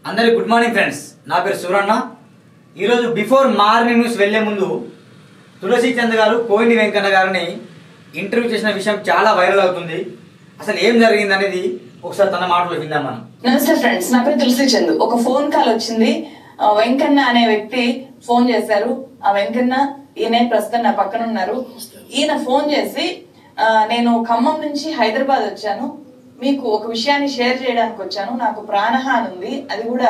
అందరికి good morning friends నా పేరు సూరన్న ఈరోజు బిఫోర్ మార్నింగ్ న్యూస్ వెళ్లే ముందు తులసి చంద్ గారు కోయిని వెంకన్న గారిని ఇంటర్వ్యూ చేసిన విషయం చాలా వైరల్ అవుతుంది అసలు ఏం జరిగింది అనేది ఒకసారి తన మాటలు విందాం మనం నమస్తే ఫ్రెండ్స్ నా పేరు తులసి చందు ఒక ఫోన్ కాల్ వచ్చింది ఆ, వెంకన్న అనే వ్యక్తి ఫోన్ చేశారు ఆ వెంకన్న ఈయన ప్రస్తుతం నా పక్కన ఉన్నారు ఈయన ఫోన్ చేసి ఆ, నేను ఖమ్మం నుంచి హైదరాబాద్ వచ్చాను మీకు ఒక విషయాన్ని షేర్ చేయడానికి వచ్చాను నాకు ప్రాణహాని ఉంది అది కూడా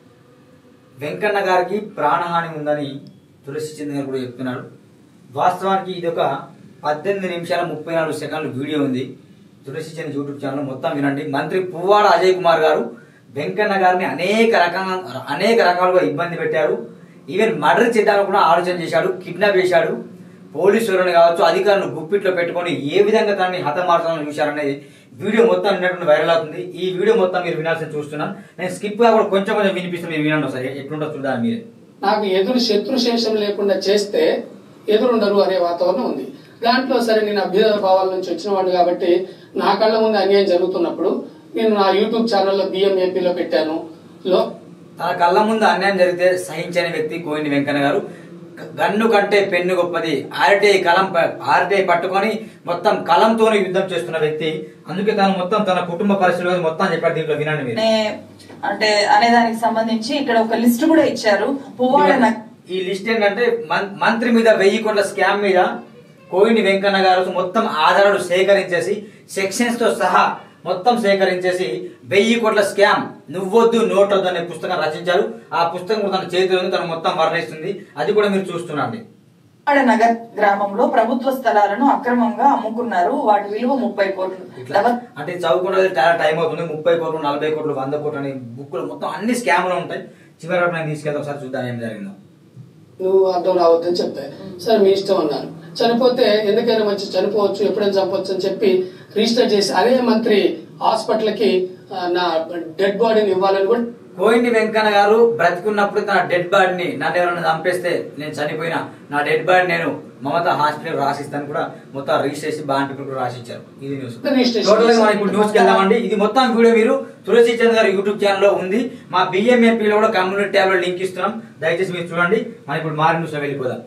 వెంకన్న గారికి ప్రాణహాని ఉందని తులసి చంద్ గారు కూడా చెప్తున్నారు వాస్తవానికి ఇది ఒక పద్దెనిమిది నిమిషాల ముప్పై నాలుగు సెకండ్ల వీడియో ఉంది తులసి చంద్ యూట్యూబ్ ఛానల్ మొత్తం వినండి మంత్రి పువ్వాడ అజయ్ కుమార్ గారు వెంకన్న గారిని అనేక రకంగా అనేక రకాలుగా ఇబ్బంది పెట్టారు ఈవెన్ మర్డర్ చేద్దామని కూడా ఆలోచన చేశాడు కిడ్నాప్ చేశాడు పోలీసులను కావచ్చు అధికారులను గుప్పిట్లో పెట్టుకొని ఏ విధంగా తనని హతమార్చాలని చూశారనేది వీడియో మొత్తం విన్నట్టు వైరల్ అవుతుంది ఈ వీడియో మొత్తం మీరు వినాల్సిన చూస్తున్నాను నేను స్కిప్ గా కూడా కొంచెం కొంచెం వినిపిస్తాను మీరు వినండి ఒకసారి ఎట్లుంటో చూడాలి మీరే నాకు ఎదురు శత్రు శేషం లేకుండా చేస్తే ఎదురుండరు అనే వాతావరణం ఉంది దాంట్లో సరే నేను అభ్యుదయ భావాల నుంచి వచ్చిన వాడిని కాబట్టి నా కళ్ళ ముందు అన్యాయం జరుగుతున్నప్పుడు నేను నా యూట్యూబ్ ఛానల్లో బిఎంఏపీలో పెట్టాను లో తన కళ్ళ ముందు అన్యాయం జరిగితే సహించని వ్యక్తి కోయిని వెంకన్న గారు గ- గన్ను కంటే పెన్ను గొప్పది ఆర్టీఐ కలం ప- ఆర్టీఐ పట్టుకొని మొత్తం కలంతోనే యుద్ధం చేస్తున్న వ్యక్తి అందుకే తను మొత్తం తన కుటుంబ పరిస్థితులు మొత్తం చెప్పారు దీంట్లో వినండి మీరు నే- అంటే అనే దానికి సంబంధించి ఇక్కడ ఒక లిస్ట్ కూడా ఇచ్చారు పువ్వాడ నక్- ఈ లిస్ట్ ఏంటంటే మం- మంత్రి మీద వెయ్యి కోట్ల స్కామ్ మీద కోయిని వెంకన్న గారు మొత్తం ఆధారాలు సేకరించేసి సెక్షన్స్ తో సహా మొత్తం సేకరించేసి వెయ్యి కోట్ల స్కామ్ నువ్వొద్దు నోటొద్దు అనే పుస్తకం రచించారు ఆ పుస్తకం కూడా తన చేతిలో ఉంది తను మొత్తం వర్ణిస్తుంది అది కూడా మీరు చూస్తున్నాండి పువ్వాడ నగర్ గ్రామంలో ప్రభుత్వ స్థలాలను అక్రమంగా అమ్ముకున్నారు వాటి విలువ ముప్పై కోట్లు ఇట్లా లవ- అంటే చదువుకుంటే చాలా టైం అవుతుంది ముప్పై కోట్లు నలభై కోట్లు వంద కోట్లు అని బుక్లు మొత్తం అన్ని స్కామ్లు ఉంటాయి చివరి వరకు నేను తీసుకెళ్తా ఒకసారి చూద్దాం ఏం జరిగిందో నువ్వు అర్థం రావద్దని చెప్తాయి సరే మీ ఇష్టం అన్నారు చనిపోతే ఎందుకైనా మంచి చనిపోవచ్చు ఎప్పుడైనా చంపవచ్చు అని చెప్పి రిజిస్టర్ చేసి అదే మంత్రి హాస్పిటల్కి ఆ, నా డెడ్ బాడీని ఇవ్వాలని కూడా కోయిని వెంకన్న గారు బ్రతికున్నప్పుడు తన డెడ్ బాడీని నన్ను ఎవరైనా చంపేస్తే నేను చనిపోయినా నా డెడ్ బాడీ నేను మమతా హాస్పిటల్ రాసిస్తాను కూడా మొత్తం రిజిస్టర్ చేసి బాండ్ పేపర్ కూడా రాసిచ్చారు ఇది న్యూస్ రిజిస్ట్రేషన్ టోటల్ గా మనం ఇప్పుడు న్యూస్ కి వెళ్దామండి ఇది మొత్తం వీడియో మీరు తులసి చంద్ గారి యూట్యూబ్ ఛానల్ లో ఉంది మా బిఎంఏపీ లో కూడా కమ్యూనిటీ ట్యాబ్ లో లింక్ ఇస్తున్నాం దయచేసి మీరు చూడండి మనం ఇప్పుడు మారి న్యూస్ లో వెళ్ళిపోదాం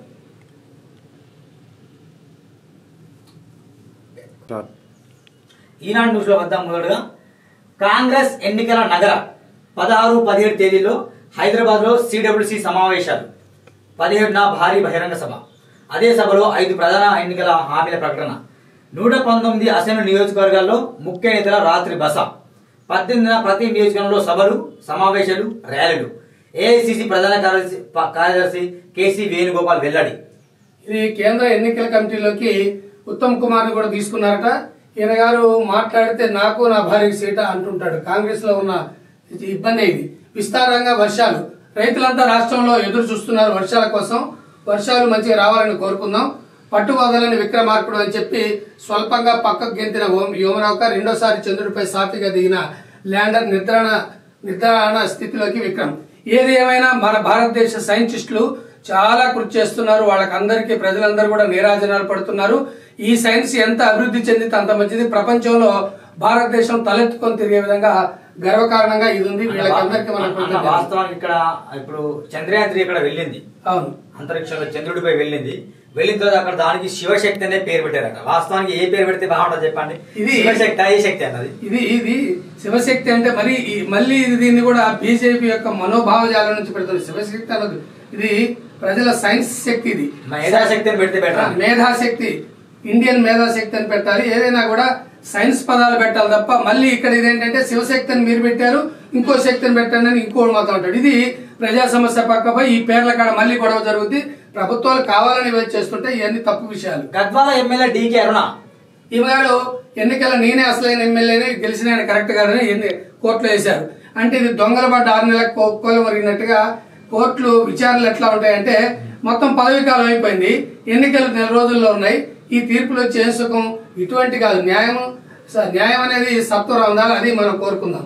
ఈనాడు న్యూస్ లో వద్దాం మొదలుగా కాంగ్రెస్ ఎన్నికల నగర పదహారు పదిహేడు తేదీలో హైదరాబాద్ లో సిడబ్ల్యూసి సమావేశాలు పదిహేడున భారీ బహిరంగ సభ అదే సభలో ఐదు ప్రధాన ఎన్నికల హామీల ప్రకటన నూట పంతొమ్మిది అసెంబ్లీ నియోజకవర్గాల్లో ముఖ్య నేతల రాత్రి బస పద్దెనిమిదిన ప్రతి నియోజకవర్గంలో సభలు సమావేశాలు ర్యాలీలు ఏఐసిసి ప్రధాన కార్యదర్శి ప- కార్యదర్శి కేసీ వేణుగోపాల్ వెల్లడి ఇది కేంద్ర ఎన్నికల కమిటీలోకి ఉత్తమ్ కుమార్ ని కూడా తీసుకున్నారట ఈయన గారు మాట్లాడితే నాకు నా భార్యకి సీట అంటుంటాడు కాంగ్రెస్ లో ఉన్న ఇది ఇబ్బంది ఇది విస్తారంగా వర్షాలు రైతులంతా రాష్ట్రంలో ఎదురు చూస్తున్నారు వర్షాల కోసం వర్షాలు మంచిగా రావాలని కోరుకుందాం పట్టు వదలని విక్రమార్కుడు అని చెప్పి స్వల్పంగా పక్కకు గెంతిన ఓం- వ్యోమనౌక రెండోసారి చంద్రుడిపై సాఫీగా దిగిన ల్యాండర్ నిద్రణ నిర్ధారణ స్థితిలోకి విక్రమ్ ఏది ఏమైనా మన భారతదేశ సైంటిస్టులు చాలా కృషి చేస్తున్నారు వాళ్ళకందరికీ ప్రజలందరూ కూడా నీరాజనాలు పడుతున్నారు ఈ సైన్స్ ఎంత అభివృద్ధి చెందితే అంత మంచిది ప్రపంచంలో భారతదేశం తలెత్తుకొని తిరిగే విధంగా గర్వకారణంగా ఇది ఉంది వీళ్ళకందరికీ మన అన్న, కృతజ్ఞతలు. వాస్తవానికి ఇక్కడ ఇప్పుడు చంద్రయాన్ త్రీ ఇక్కడ వెళ్ళింది అవును అంతరిక్షంలో చంద్రుడిపై వెళ్ళింది వెళ్ళిన తర్వాత అక్కడ దానికి శివశక్తి అనే పేరు పెట్టారట వాస్తవానికి ఏ పేరు పెడితే బాగుంటుంది చెప్పండి ఇది- శివశక్తి ఏ శక్తి అన్నది ఇది ఇది శివశక్తి అంటే మరి ఈ- మళ్ళీ ఇది దీన్ని కూడా బీజేపీ యొక్క మనోభావజాలం నుంచి పెడుతుంది శివశక్తి అన్నది ఇది ప్రజల సైన్స్ శక్తి ఇది మేధాశక్తి అని పెడితే ఆ, బెటర్ మేధాశక్తి ఇండియన్ మేధాశక్తి అని పెట్టాలి ఏదైనా కూడా సైన్స్ పదాలు పెట్టాలి తప్ప మళ్ళీ ఇక్కడ ఇదేంటంటే శివశక్తి అని మీరు పెట్టారు ఇంకో శక్తిని పెట్టండి అని ఇంకోటి మాత్రం ఉంటాడు ఇది ప్రజా సమస్య పక్కపై ఈ పేర్ల కాడ మళ్ళీ గొడవ జరుగుద్ది ప్రభుత్వాలు కావాలని ఇవి చేస్తుంటే ఇవన్నీ తప్పు విషయాలు గద్వాల ఎమ్మెల్యే డీకే అరుణ ఈమెగాడు ఎన్నికల నేనే అసలైన ఎమ్మెల్యేని గెలిచిన ఆయన కరెక్ట్ కాదని ఎన్ని కోర్టులో వేశారు అంటే ఇది దొంగల పడ్డ ఆరు నెలలకు కో- కోలు మరిగినట్టుగా కోర్టులు విచారణలు ఎట్లా ఉంటాయంటే మొత్తం పదవి కాలం అయిపోయింది ఎన్నికలు నెల రోజుల్లో ఉన్నాయి ఈ తీర్పులు వచ్చే సుఖం ఇటువంటి కాదు న్యాయం స- న్యాయం అనేది సత్వరం ఉండాలి అది మనం కోరుకుందాం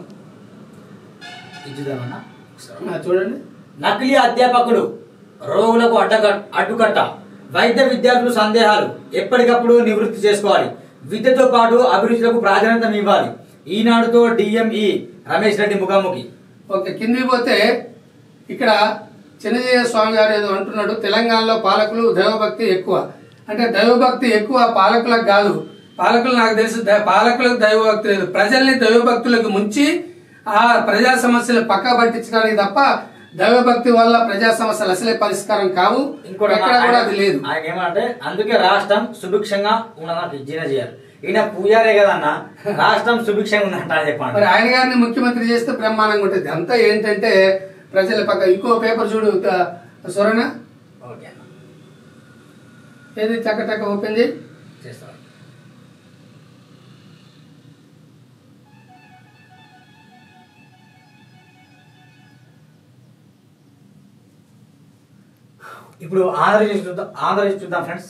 ఇది చూద్దామన్నా. ఆ, చూడండి నకిలీ అధ్యాపకులు రోగులకు అడ్డక అడ్డుకట్ట వైద్య విద్యార్థులు సందేహాలు ఎప్పటికప్పుడు నివృత్తి చేసుకోవాలి విద్యతో పాటు అభిరుచులకు ప్రాధాన్యత ఇవ్వాలి ఈనాడుతో డిఎంఈ రమేష్ రెడ్డి ముఖాముఖి ఓకే కిందికి పోతే ఇక్కడ చిన్నజీయ స్వామి గారు ఏదో అంటున్నాడు తెలంగాణలో పాలకులు దైవభక్తి ఎక్కువ అంటే దైవభక్తి ఎక్కువ పాలకులకు కాదు పాలకులు నాకు తెలిసి ద- పాలకులకు దైవభక్తి లేదు ప్రజల్ని దైవభక్తులకు ముంచి ఆ ప్రజా సమస్యలు పక్క పట్టించడానికి తప్ప దైవభక్తి వల్ల ప్రజా సమస్యలు అసలే పరిష్కారం కావు ఇంకోటి ఎక్కడ కూడా అది లేదు ఆయన ఏమంటే అందుకే రాష్ట్రం సుభిక్షంగా ఉన్నదంటే జీన చేయాలి ఈయన పూజారే కదన్న రాష్ట్రం సుభిక్షంగా ఉందంట అని మరి చెప్పండి ఆయన గారిని ముఖ్యమంత్రి చేస్తే బ్రహ్మాండంగా ఉంటుంది అంతా ఏంటంటే ప్రజల పక్క ఇంకో పేపర్ చూడు త- సొరణ ఓకే అన్న ఏది చక్క చక్క ఓపెన్ చేయి చేస్తాను ఇప్పుడు ఆంధ్రప్రదేశ్ చూద్దాం ఆంధ్రప్రదేశ్ చూద్దాం ఫ్రెండ్స్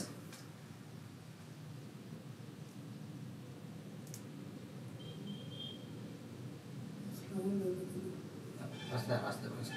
వస్తా వస్తా వస్తా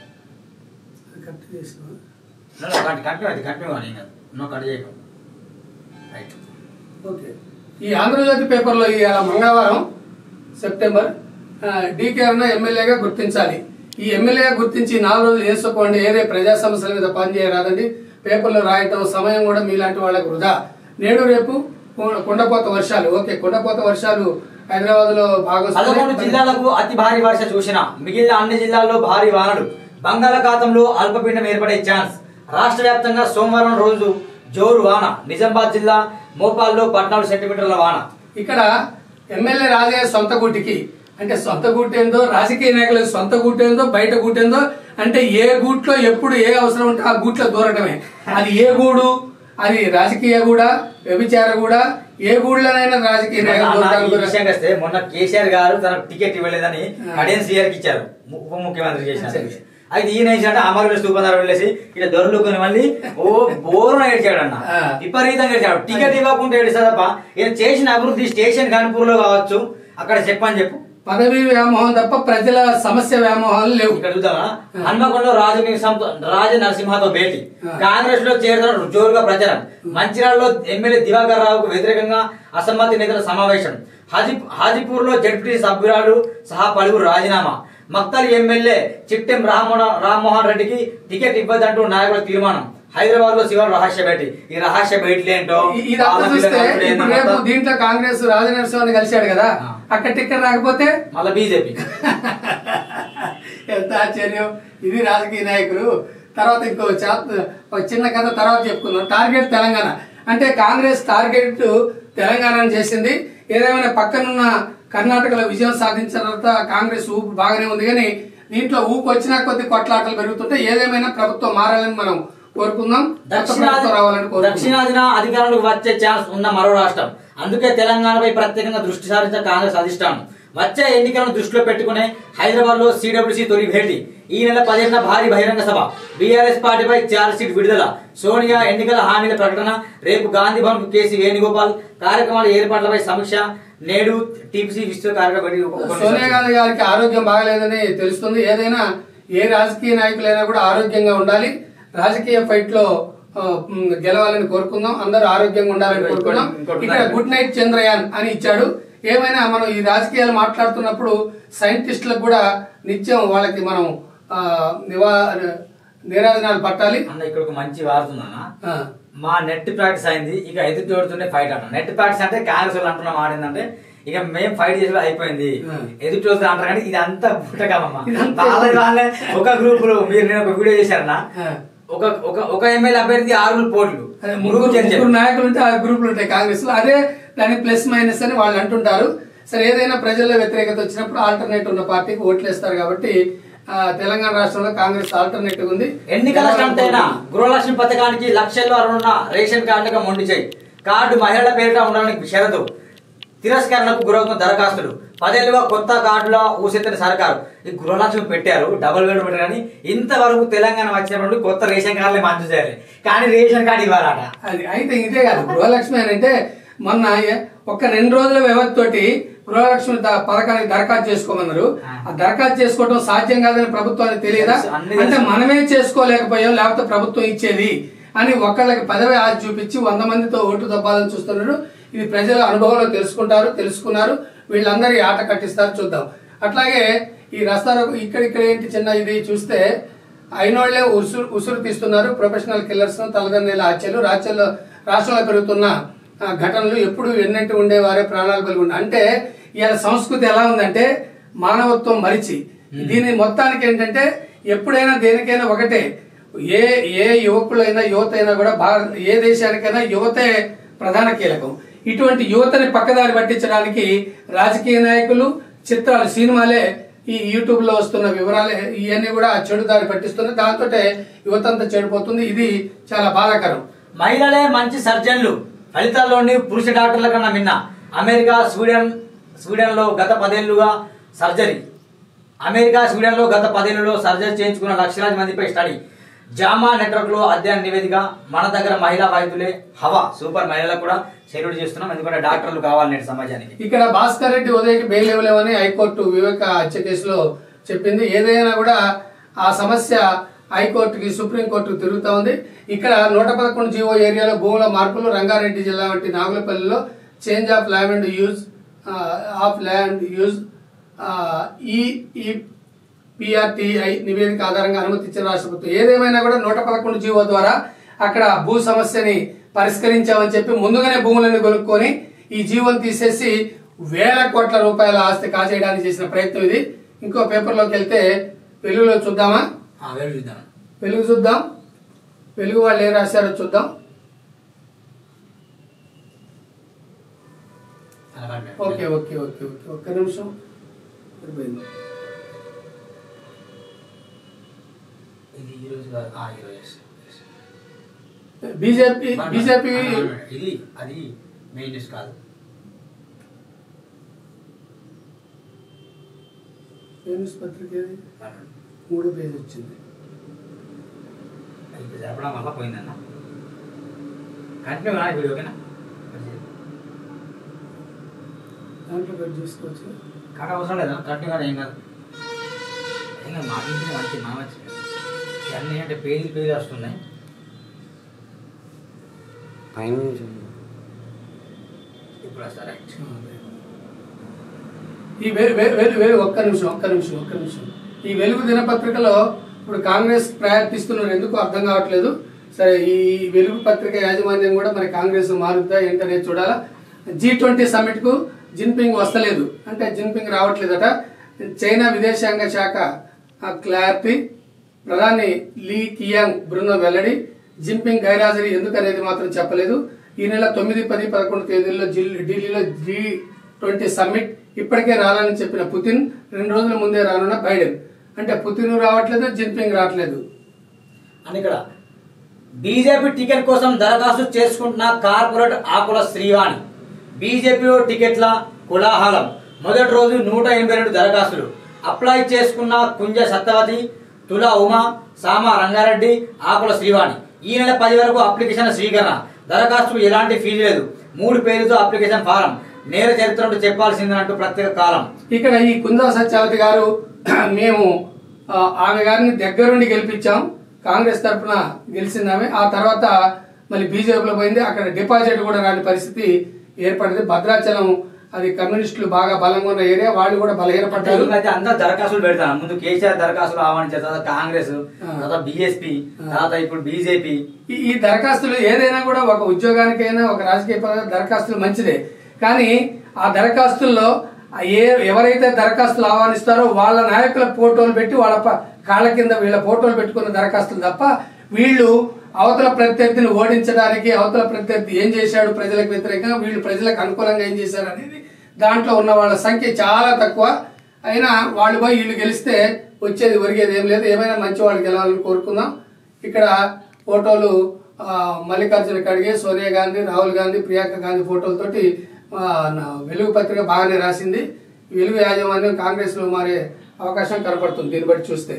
కంటిన్యూ అది కంటిన్యూ కానీ నువ్వు కట్ చేయకు రైట్ ఓకే ఈ ఆంధ్రజ్యోతి పేపర్లో ఇవాళ మంగళవారం సెప్టెంబర్ డీకే అన్న ఎమ్మెల్యేగా గుర్తించాలి ఈ ఎమ్మెల్యేగా గుర్తించి నాలుగు రోజులు వేసుకోండి ఏరే ప్రజా సమస్యల మీద పనిచేయరాదండి పేపర్లో రాయటం సమయం కూడా మీలాంటి వాళ్ళకు వృధా నేడు రేపు కు- కుండపోత వర్షాలు ఓకే కుండపోత వర్షాలు హైదరాబాద్ లో బాగా పదకొండు వస్తున్నాయి. జిల్లాలకు అతి భారీ వర్ష సూచన మిగిలిన అన్ని జిల్లాల్లో భారీ వానలు బంగాళాఖాతంలో అల్పపీడనం ఏర్పడే ఛాన్స్ రాష్ట్ర వ్యాప్తంగా సోమవారం రోజు జోరు వాన నిజామాబాద్ జిల్లా మోపాల్లో పద్నాలుగు సెంటీమీటర్ల వాన ఇక్కడ ఎమ్మెల్యే రాజయ్య సొంత గూటికి అంటే సొంత గూటి ఏందో రాజకీయ నాయకులకు సొంత గూటి ఏందో బయట గూటి ఏందో అంటే ఏ గూట్లో ఎప్పుడు ఏ అవసరం ఉంటే ఆ గూట్లో దూరటమే అది ఏ గూడు అది రాజకీయ కూడా వ్యభిచార కూడా ఏ గూళ్ళనైనా రాజకీయ నాయకులు మొన్న ఈ దూరటానికి విషయం వస్తే మొన్న కేసీఆర్ గారు తన టికెట్ ఇవ్వలేదని కడియన్ సీఆర్ కి ఇచ్చారు ము- ఉప ముఖ్యమంత్రి చేసిన అయితే ఈయన ఏంటంటే అమరవీర స్థూపంధారం వెళ్ళేసి ఇట్లా దొరలు కొని మళ్ళీ ఓ బోరున ఏడ్చాడు అన్న ఆ. విపరీతంగా ఏడ్చాడు టికెట్ ఇవ్వకుండా ఏడిస్తా తప్ప ఈయన చేసిన అభివృద్ధి స్టేషన్ కాన్పూర్ లో కావచ్చు అక్కడ చెప్పని చెప్పు పదవి వ్యామోహం తప్ప ప్రజల సమస్య వ్యామోహాలు లేవు ఇక్కడ చూద్దామా హన్మకొండలో రాజు నరసింహతో రాజ నరసింహతో భేటీ ఆ. కాంగ్రెస్ లో చేరుతున్న జోరుగా ప్రచారం మంచిర్యాలలో ఎమ్మెల్యే దివాకర్ రావుకు వ్యతిరేకంగా అసమ్మతి నేతల సమావేశం హాజీ హాజీపూర్ లో జడ్పీ సభ్యురాలు సహా పలువురు రాజీనామా మక్తల్ ఎమ్మెల్యే చిట్టెం రామ్మోహన్ రామ్మోహన్ రెడ్డికి టికెట్ ఇవ్వదంటూ నాయకుల తీర్మానం హైదరాబాద్ లో శివన్ రహస్య భేటీ ఈ రహస్య భేటీలు ఏంటో ఇ- ఇదంతా వాళ్ళ చూస్తే పిల్లలు ఏందో ఇప్పుడు రేపు మొత్తం. దీంట్లో కాంగ్రెస్ రాజనరసింహని కలిశాడు కదా ఆ. అక్కడ టిక్కెట్ రాకపోతే మళ్ళా బీజేపీ ఎంత ఆశ్చర్యం ఇది రాజకీయ నాయకులు తర్వాత ఇంకో చా- ఒక చిన్న కథ తర్వాత చెప్పుకుందాం టార్గెట్ తెలంగాణ అంటే కాంగ్రెస్ టార్గెట్ తెలంగాణను చేసింది ఏదేమైనా పక్కనున్న కర్ణాటకలో విజయం సాధించిన తర్వాత కాంగ్రెస్ ఊపు బాగానే ఉంది కానీ దీంట్లో ఊపు వచ్చినా కొద్ది కొట్లాటలు పెరుగుతుంటే ఏదేమైనా ప్రభుత్వం మారాలని మనం కోరుకుందాం కొత్త దక్షిణాది ప్రభుత్వం రావాలని కోరుకుందాం దక్షిణాదిన అధికారంలోకి వచ్చే ఛాన్స్ ఉన్న మరో రాష్ట్రం అందుకే తెలంగాణపై ప్రత్యేకంగా దృష్టి సారించిన కాంగ్రెస్ అధిష్టానం వచ్చే ఎన్నికలను దృష్టిలో పెట్టుకుని హైదరాబాద్ లో సిడబ్ల్యూసీ తొలి భేటీ ఈ నెల పదిహేనున భారీ బహిరంగ సభ బీఆర్ఎస్ పార్టీపై ఛార్జ్ షీట్ విడుదల సోనియా ఎన్నికల హామీల ప్రకటన రేపు గాంధీ భవన్ కు కేసీ వేణుగోపాల్ కార్యక్రమాల ఏర్పాట్లపై సమీక్ష నేడు టీపీసీ విస్తృత కార్యక్రమం సోనియా గాంధీ గారికి ఆరోగ్యం బాగలేదని తెలుస్తుంది ఏదైనా ఏ రాజకీయ నాయకులైనా కూడా ఆరోగ్యంగా ఉండాలి రాజకీయ ఫైట్ లో ఆ, మ్, గెలవాలని కోరుకుందాం అందరూ ఆరోగ్యంగా ఉండాలని ఇంకోటి- కోరుకుందాం ఇంకోటి ఇక్కడ ఉందా? గుడ్ నైట్ చంద్రయాన్ అని ఇచ్చాడు ఏమైనా మనం ఈ రాజకీయాలు మాట్లాడుతున్నప్పుడు సైంటిస్టులకు కూడా నిత్యం వాళ్ళకి మనం ఆ, నివా నిరాధనాలు పట్టాలి అన్న ఇక్కడ ఒక మంచి వారుతుందన్న ఆ, మా నెట్ ప్రాక్టీస్ అయింది ఇక ఎదుటి జోడుతుండే ఫైట్ అంట నెట్ ప్రాక్టీస్ అంటే కాంగ్రెస్ వాళ్ళు అంటున్న మాట ఏంటంటే ఇక మేము ఫైట్ చేసి అయిపోయింది Hmm. ఎదుటి రోజు అంటారు కానీ ఇది అంతా పుట్టకమమ్మా ఇదంతా వాళ్ళ వాళ్ళే ఒక గ్రూప్ మీరు నేను ఒక వీడియో చేశారన్నా ఆ. ఒక ఒక ఒక ఎమ్మెల్యే అభ్యర్థి ఆరుగురు పోట్లు అదే ముగ్గురు ముగ్గురు నాయకులు ఉంటే ఆ గ్రూపులు ఉంటాయి కాంగ్రెస్ లో అదే దాని ప్లస్ మైనస్ అని వాళ్ళు అంటుంటారు సరే ఏదైనా ప్రజల్లో వ్యతిరేకత వచ్చినప్పుడు ఆల్టర్నేట్ ఉన్న పార్టీకి ఓట్లేస్తారు కాబట్టి ఆ, తెలంగాణ రాష్ట్రంలో కాంగ్రెస్ ఆల్టర్నేటివ్ ఉంది ఎన్నికల స్టంట్ అయినా గృహలక్ష్మి పథకానికి లక్షల్లో అరుణ రేషన్ కార్డుగా మొండి చేయి కార్డు మహిళల పేరిట ఉండాలని షరతు తిరస్కరణకు గురవుతున్న దరఖాస్తులు పదేళ్ళుగా కొత్త కార్డుల ఊసెత్తని సర్కారు ఈ గృహలక్ష్మి పెట్టారు డబుల్ బెడ్ పెట్టారు కానీ ఇంతవరకు తెలంగాణ వచ్చినప్పుడు కొత్త రేషన్ కార్డులే మంజూరు చేయాలి కానీ రేషన్ కార్డు ఇవ్వాలట అది అయితే ఇదే కాదు గృహలక్ష్మి అని అంటే మొన్న ఏ- ఒక రెండు రోజుల వ్యవధితోటి గృహలక్ష్మి ద- పథకానికి దరఖాస్తు చేసుకోమన్నారు ఆ దరఖాస్తు చేసుకోవడం సాధ్యం కాదని ప్రభుత్వానికి తెలియదా తెలుసు, అన్ని అంటే తెలుసు. మనమే చేసుకోలేకపోయాం లేకపోతే ప్రభుత్వం ఇచ్చేది అని ఒకళ్ళకి పదవి ఆశ చూపించి వంద మందితో ఓటు దబ్బాలని చూస్తున్నారు ఇది ప్రజల అనుభవంలో తెలుసుకుంటారు తెలుసుకున్నారు వీళ్ళందరి ఆట కట్టిస్తారు చూద్దాం అట్లాగే ఈ రస్తారోకు ఇక్కడ ఇక్కడ ఏంటి చిన్న ఇది చూస్తే అయినోళ్లే ఉసురు ఉసురు తీస్తున్నారు ప్రొఫెషనల్ కిల్లర్స్ తలదన్నేల హత్యలు రాజ్యాల్లో రాష్ట్రంలో పెరుగుతున్న ఆ, ఘటనలు ఎప్పుడు ఎన్నంటి ఉండేవారే ప్రాణాలు కలిగి ఉండే అంటే ఇవాళ సంస్కృతి ఎలా ఉందంటే మానవత్వం మరిచి దీని మొత్తానికి ఏంటంటే ఎప్పుడైనా దేనికైనా ఒకటే ఏ ఏ యువకులైనా యువత అయినా కూడా భారత ఏ దేశానికైనా యువతే ప్రధాన కీలకం ఇటువంటి యువతని పక్కదారి పట్టించడానికి రాజకీయ నాయకులు చిత్రాలు సినిమాలే ఈ యూట్యూబ్ లో వస్తున్న వివరాలే ఇవన్నీ కూడా చెడు దారి పట్టిస్తున్నాయి దాంతో యువత అంతా చెడిపోతుంది ఇది చాలా బాధాకరం మహిళలే మంచి సర్జన్లు ఫలితాల్లోని పురుష డాక్టర్ల కన్నా మిన్న అమెరికా స్వీడన్ స్వీడన్ లో గత పదేళ్లుగా సర్జరీ అమెరికా స్వీడన్ లో గత పదేళ్లలో సర్జరీ చేయించుకున్న లక్షలాది మందిపై స్టడీ జామా నెట్వర్క్ లో అధ్యయన నివేదిక మన దగ్గర మహిళా వైద్యులే హవా సూపర్ మహిళలకు కూడా సెల్యూట్ చేస్తున్నాం ఎందుకంటే డాక్టర్లు కావాలి నేటి సమాజానికి ఇక్కడ భాస్కర్ రెడ్డి ఉదయకి బెయిల్ ఇవ్వలేమని హైకోర్టు వివేక హత్య కేసులో చెప్పింది ఏదైనా కూడా ఆ సమస్య హైకోర్టుకి సుప్రీంకోర్టుకు తిరుగుతా ఉంది ఇక్కడ నూట పదకొండు జీవో ఏరియాలో భూముల మార్పులు రంగారెడ్డి జిల్లా వంటి నాగులపల్లిలో change of land use of land use ఈ ఈ పిఆర్టీఐ నివేదిక ఆధారంగా అనుమతించిన రాష్ట్ర ప్రభుత్వం ఏదేమైనా కూడా నూట పదకొండు జీవో ద్వారా అక్కడ భూ సమస్యని పరిష్కరించామని చెప్పి ముందుగానే భూములను కొనుక్కొని ఈ జీవోని తీసేసి వేల కోట్ల రూపాయల ఆస్తి కాజేయడానికి చేసిన ప్రయత్నం ఇది ఇంకో పేపర్లోకి వెళ్తే వెలుగులో చూద్దామా ఆ, వేలు చూద్దాం వెలుగు చూద్దాం వెలుగు వాళ్ళు ఏం రాశారో చూద్దాం అలాగే. ఓకే ఓకే ఓకే ఓకే ఒక్క నిమిషం సరిపోయింది. ఇది ఈ రోజు కాదు. ఆ, ఈ రోజు yes, yes. బీజేపీ బీజేపీ ఆ, ఇది అది మెయిన్ న్యూస్ కాదు ఏ న్యూస్ పత్రిక ఇది? మూడో పేజ్ వచ్చింది ఇప్పుడు జరపడం వల్ల పోయిందన్న కంటిన్యూ కానీ వీడియో ఓకేనా దాంట్లో కట్ చేసుకోవచ్చు కాక అవసరం లేదా కంటిన్యూ కానీ ఏం కాదు ఏం కాదు మా ఇంటిని మంచి మా మంచి ఇవన్నీ అంటే పేజీలు పేజీలు వస్తున్నాయి పైన ఇప్పుడు వస్తా రైట్ ఈ వె- వె- వె- వె- ఒక్క నిమిషం ఒక్క నిమిషం ఒక్క నిమిషం ఈ వెలుగు దినపత్రికలో ఇప్పుడు కాంగ్రెస్ ప్రయత్నిస్తున్నారు ఎందుకు అర్థం కావట్లేదు సరే ఈ వెలుగు పత్రిక యాజమాన్యం కూడా మరి కాంగ్రెస్ మారుద్దా ఏంటనేది చూడాలా జీ ట్వంటీ సమ్మిట్ కు జిన్పింగ్ వస్తలేదు అంటే జిన్పింగ్ రావట్లేదట చైనా విదేశాంగ శాఖ ఆ క్లారిటీ ప్రధాని లీ కియాంగ్ బృందం వెల్లడి జిన్పింగ్ గైరాజరీ ఎందుకనేది మాత్రం చెప్పలేదు ఈ నెల తొమ్మిది పది పదకొండు తేదీల్లో జిల్- ఢిల్లీలో జీ ట్వంటీ సమ్మిట్ ఇప్పటికే రాలని చెప్పిన పుతిన్ రెండు రోజుల ముందే రానున్న బైడెన్ అంటే పుతిన్ రావట్లేదు జిన్పింగ్ రావట్లేదు అని ఇక్కడ బీజేపీ టికెట్ కోసం దరఖాస్తు చేసుకుంటున్న కార్పొరేట్ ఆకుల శ్రీవాణి బీజేపీలో టికెట్ల కులాహలం మొదటి రోజు నూట ఎనభై రెండు దరఖాస్తులు అప్లై చేసుకున్న కుంజ సత్యవతి తులా ఉమా సామా రంగారెడ్డి ఆకుల శ్రీవాణి ఈ నెల పది వరకు అప్లికేషన్ స్వీకరణ దరఖాస్తు ఎలాంటి ఫీజు లేదు మూడు పేరుతో అప్లికేషన్ ఫారం నేర చరిత్ర చెప్పాల్సిందంటూ ప్రత్యేక కాలం ఇక్కడ ఈ కుందా సత్యావతి గారు మేము ఆ, ఆమె గారిని దగ్గరుండి గెలిపించాం కాంగ్రెస్ తరఫున గెలిచింది ఆమె ఆ తర్వాత మళ్ళీ బీజేపీలో పోయింది అక్కడ డిపాజిట్ కూడా రాని పరిస్థితి ఏర్పడింది భద్రాచలం అది కమ్యూనిస్టులు బాగా బలంగా ఉన్న ఏరియా వాళ్ళు కూడా బలహీనపడ్డారు అయితే అందరూ దరఖాస్తులు పెడతాను ముందు కేసీఆర్ దరఖాస్తులు ఆహ్వానించారు తర్వాత కాంగ్రెస్ తర్వాత బిఎస్పి తర్వాత ఇప్పుడు బీజేపీ ఈ- ఈ దరఖాస్తులు ఏదైనా కూడా ఒక ఉద్యోగానికైనా ఒక రాజకీయ పదవి దరఖాస్తులు మంచిదే కానీ ఆ దరఖాస్తుల్లో ఆ ఏ ఎవరైతే దరఖాస్తులు ఆహ్వానిస్తారో వాళ్ళ నాయకుల ఫోటోలు పెట్టి వాళ్ళ ప- కాళ్ళ కింద వీళ్ళ ఫోటోలు పెట్టుకున్న దరఖాస్తులు తప్ప వీళ్ళు అవతల ప్రత్యర్థిని ఓడించడానికి అవతల ప్రత్యర్థి ఏం చేశాడు ప్రజలకు వ్యతిరేకంగా వీళ్ళు ప్రజలకు అనుకూలంగా ఏం చేశారు అనేది దాంట్లో ఉన్న వాళ్ళ సంఖ్య చాలా తక్కువ అయినా వాళ్ళు పోయి వీళ్ళు గెలిస్తే వచ్చేది ఒరిగేది ఏం లేదు ఏమైనా మంచి వాళ్ళు గెలవాలని కోరుకుందాం ఇక్కడ ఫోటోలు ఆ, మల్లికార్జున ఖర్గే సోనియా గాంధీ రాహుల్ గాంధీ ప్రియాంక గాంధీ ఫోటోలతోటి ఆ, నా వెలుగు పత్రిక బాగానే రాసింది వెలుగు యాజమాన్యం కాంగ్రెస్ లో మారే అవకాశం కనపడుతుంది దీన్ని బట్టి చూస్తే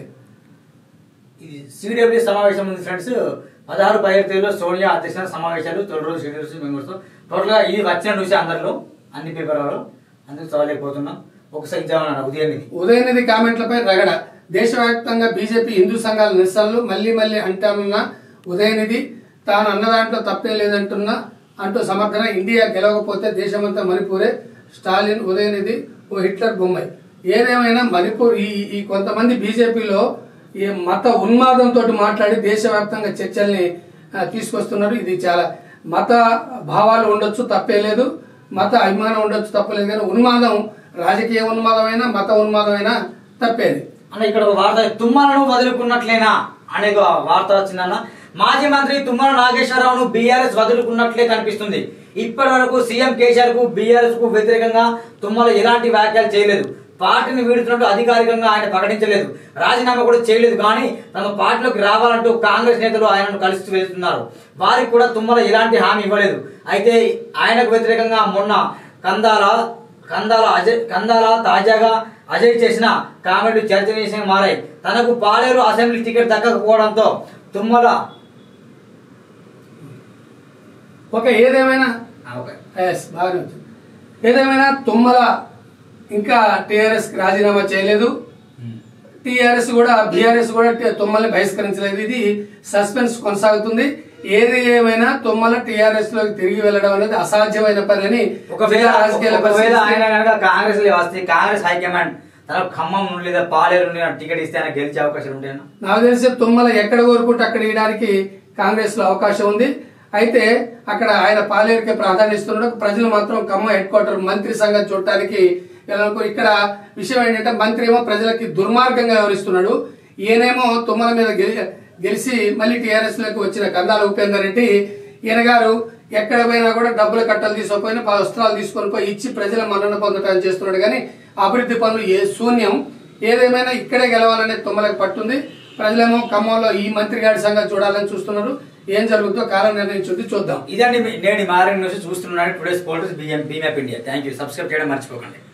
ఇది సిడబ్ల్యూ సమావేశం ఉంది ఫ్రెండ్స్ పదహారు పదిహేడు తేదీలో సోనియా అధ్యక్ష సమావేశాలు తొలి రోజు సిడబ్ల్యూ మెంబర్స్ టోటల్ గా ఇది వచ్చిన చూసి అందరిలో అన్ని పేపర్ వాళ్ళు అందుకు చదవలేకపోతున్నాం ఒకసారి ఇద్దామన్నారు ఉదయం ఇది ఉదయనిధి కామెంట్లపై రగడ దేశవ్యాప్తంగా బీజేపీ హిందూ సంఘాల నిరసనలు మళ్లీ మళ్లీ అంటానున్న ఉదయనిధి తాను అన్న దాంట్లో తప్పే లేదంటున్నా అంటూ సమర్థన ఇండియా గెలవకపోతే దేశమంతా మణిపూరే స్టాలిన్ ఉదయనిధి ఓ హిట్లర్ బొమ్మాయి ఏదేమైనా మణిపూర్ ఈ ఈ కొంతమంది బీజేపీలో ఈ మత ఉన్మాదంతో మాట్లాడి దేశవ్యాప్తంగా చర్చల్ని ఆ, తీసుకొస్తున్నారు ఇది చాలా మత భావాలు ఉండొచ్చు తప్పే లేదు మత అభిమానం ఉండొచ్చు తప్పలేదు కానీ ఉన్మాదం రాజకీయ ఉన్మాదమైనా మత ఉన్మాదమైనా తప్పేది అన్న ఇక్కడ ఒక వార్త తుమ్మలను వదులుకున్నట్లేనా అనే ఒక వార్త వచ్చిందన్న మాజీ మంత్రి తుమ్మల నాగేశ్వరరావును బీఆర్ఎస్ వదులుకున్నట్లే కనిపిస్తుంది ఇప్పటి వరకు సీఎం కేసీఆర్ కు బీఆర్ఎస్ కు వ్యతిరేకంగా తుమ్మల ఎలాంటి వ్యాఖ్యలు చేయలేదు పార్టీని వీడుతున్నట్టు అధికారికంగా ఆయన ప్రకటించలేదు రాజీనామా కూడా చేయలేదు కానీ తమ పార్టీలోకి రావాలంటూ కాంగ్రెస్ నేతలు ఆయనను కలిసి వెళ్తున్నారు వారికి కూడా తుమ్మల ఎలాంటి హామీ ఇవ్వలేదు అయితే ఆయనకు వ్యతిరేకంగా మొన్న కందాల కందాల అజయ్ కందాల తాజాగా అజయ్ చేసిన కామెంట్లు చర్చనీయంగా మారాయి తనకు పాలేరు అసెంబ్లీ టికెట్ దక్కకపోవడంతో తుమ్మల ఓకే ఏదేమైనా ఆ, ఓకే. ఎస్ బాగానే వచ్చింది ఏదేమైనా తుమ్మల ఇంకా టీఆర్ఎస్ కి రాజీనామా చేయలేదు టీఆర్ఎస్ కూడా బీఆర్ఎస్ కూడా టి- తుమ్మల్ని బహిష్కరించలేదు ఇది సస్పెన్స్ కొనసాగుతుంది ఏది ఏమైనా తుమ్మల టీఆర్ఎస్ లోకి తిరిగి వెళ్ళడం అనేది అసాధ్యమైన పని అని ఒకవేళ జిల్లా రాజకీయాల ఒకవేళ పరిశీలిస్తే- ఆయన కనుక కాంగ్రెస్ లో వస్తే కాంగ్రెస్ హైకమాండ్ తనకు ఖమ్మం నుండి లేదా పాలేరు నుండి టికెట్ ఇస్తే ఆయన గెలిచే అవకాశాలు ఉంటాయన్నా నాకు తెలిసి తుమ్మల ఎక్కడ కోరుకుంటే అక్కడ ఇవ్వడానికి కాంగ్రెస్ లో అవకాశం ఉంది అయితే అక్కడ ఆయన పాలేరుకే ప్రాధాన్యత ఇస్తున్నాడు ప్రజలు మాత్రం ఖమ్మం హెడ్ క్వార్టర్ మంత్రి సంఘం చూడటానికి వెళ్ళాలనుకో ఇక్కడ విషయం ఏంటంటే మంత్రి ఏమో ప్రజలకి దుర్మార్గంగా వ్యవహరిస్తున్నాడు ఈయనేమో తుమ్మల మీద గెలి- గెలిచి మళ్ళీ టీఆర్ఎస్ లోకి వచ్చిన కందాల ఉపేందర్ రెడ్డి ఈయన గారు ఎక్కడ పోయినా కూడా డబ్బుల కట్టలు తీసుకుపోయినా ప- వస్త్రాలు తీసుకొని పోయి ఇచ్చి ప్రజల మన్నన పొందటానికి చేస్తున్నాడు కానీ అభివృద్ధి పనులు ఏ శూన్యం ఏదేమైనా ఇక్కడే గెలవాలనే తుమ్మలకు పట్టుంది ప్రజలేమో ఖమ్మంలో ఈ మంత్రి గారి సంగతి చూడాలని చూస్తున్నారు ఏం జరుగుతుందో కాలం నిర్ణయించుద్ది చూద్దాం ఇదండి మీ- నేను ఈ మారిన న్యూస్ చూస్తున్నాను today's politics BM BMF India thank you subscribe చేయడం మర్చిపోకండి